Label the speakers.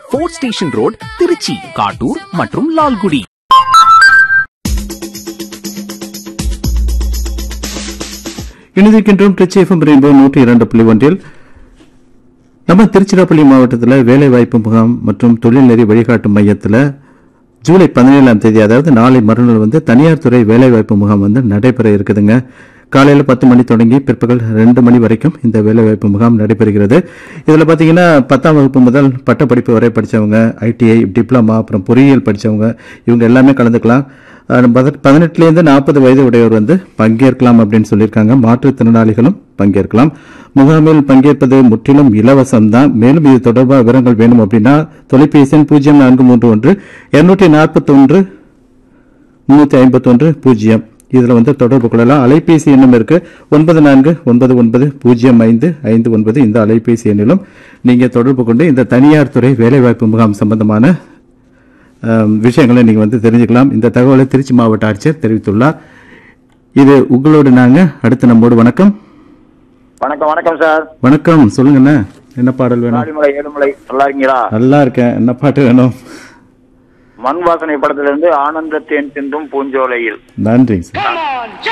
Speaker 1: fort station road Trichy Kattur மற்றும் லால்குடி
Speaker 2: இணைந்திருக்கின்றோம் Trichy FM rainbow நூற்றி இரண்டு புள்ளி ஒன்றில் நம்ம திருச்சிராப்பள்ளி மாவட்டத்தில் வேலைவாய்ப்பு முகாம் மற்றும் தொழில்நெறி வழிகாட்டும் மையத்தில் ஜூலை பதினேழாம் தேதி அதாவது நாளை மறுநாள் வந்து தனியார் துறை வேலைவாய்ப்பு முகாம் வந்து நடைபெற இருக்குதுங்க காலையில் பத்து மணி தொடங்கி பிற்பகல் ரெண்டு மணி வரைக்கும் இந்த வேலைவாய்ப்பு முகாம் நடைபெறுகிறது இதில் பார்த்தீங்கன்னா பத்தாம் வகுப்பு முதல் பட்டப்படிப்பு வரை படித்தவங்க ஐடிஐ டிப்ளமா அப்புறம் பொறியியல் படித்தவங்க இவங்க எல்லாமே கலந்துக்கலாம் அஹ் பத- பதினெட்டுலேருந்து நாற்பது வயது உடையவர் வந்து பங்கேற்கலாம் அப்படின்னு சொல்லியிருக்காங்க மாற்றுத்திறனாளிகளும் பங்கேற்கலாம் முகாமில் பங்கேற்பது முற்றிலும் இலவசம் தான் மேலும் இது தொடர்பாக விவரங்கள் வேணும் அப்படின்னா தொலைபேசி எண் பூஜ்ஜியம் நான்கு மூன்று ஒன்று இருநூற்றி நாற்பத்தொன்று முன்னூற்றி ஐம்பத்தொன்று பூஜ்ஜியம் இதில் வந்து தொடர்பு கொள்ளலாம் அலைபேசி எண்ணும் இருக்கு ஒன்பது நான்கு ஒன்பது ஒன்பது பூஜ்ஜியம் ஐந்து ஐந்து ஒன்பது இந்த அலைபேசி எண்ணிலும் நீங்கள் தொடர்பு கொண்டு இந்த தனியார் துறை வேலைவாய்ப்பு முகாம் சம்பந்தமான அஹ், விஷயங்களை நீங்கள் வந்து தெரிஞ்சுக்கலாம் இந்த தகவலை திருச்சி மாவட்ட ஆட்சியர் தெரிவித்துள்ளார் இது உங்களோடு நாங்கள் அடுத்து நம்மோடு வணக்கம்
Speaker 3: வணக்கம் வணக்கம் சார்
Speaker 2: வணக்கம் சொல்லுங்கண்ணே என்ன பாடல் வேணும்
Speaker 3: ஆடிமலை ஏழுமலை நல்லா இருக்கீங்களா
Speaker 2: நல்லா இருக்கேன் என்ன பாட்டு வேணும்
Speaker 3: மண் வாசனை படத்திலிருந்து ஆனந்த தேன் சிந்தும் பூஞ்சோலையில்
Speaker 2: நன்றிங்க சார்